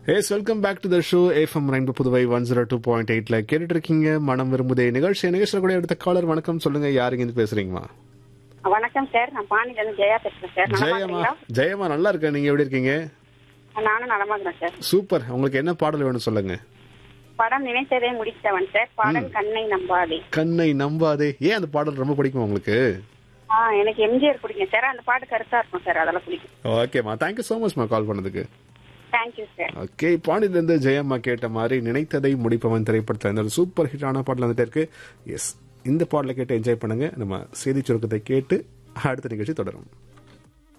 S welcome back to the show FM ரெண்டு Puduvai one zero two point எயிட்ல கேட்டுட்டு இருக்கீங்க மனம் விரும்புதே நிகழ்ச்சி நிகழ்ச்சியில் கூட எடுத்த காலர் வணக்கம் சொல்லுங்க யாருங்க இருந்து பேசுறீங்கம்மா வணக்கம் சார் நான் பாண்டியில இருந்து ஜெயா பேசுறேன் சார் நலமா ஜெயமா இருக்கீங்களா? ஜெயமா நல்லா இருக்கேன் நீங்க எப்படி இருக்கீங்க நானும் நலமா இருக்கிறேன் சார் சூப்பர் உங்களுக்கு என்ன பாடல் வேணும் சொல்லுங்க படம் நினைத்ததே முடித்தவன் சார் பாடல் கண்ணை நம்பாதே கண்ணை நம்பாதே ஏன் அந்த பாடல் ரொம்ப பிடிக்கும் உங்களுக்கு ஆ எனக்கு எம்ஜிஆர் பிடிக்கும் சார் அந்த பாட்டு கருத்தா இருக்கும் சார் அதெல்லாம் பிடிக்கும் ஓகேம்மா தேங்க்யூ ஸோ மச்மா கால் பண்ணதுக்கு தேங்க்யூ சார் ஓகே பாண்டியிலேருந்து ஜெயம்மா கேட்ட மாதிரி நினைத்ததை முடிப்பவன் திரைப்படத்தில் இந்த ஒரு சூப்பர் ஹிட்டான பாடல் வந்துட்டே இருக்கு எஸ் இந்த பாடலை கேட்டு என்ஜாய் பண்ணுங்க நம்ம செய்தி சுருக்கத்தை கேட்டு அடுத்த நிகழ்ச்சி தொடரும்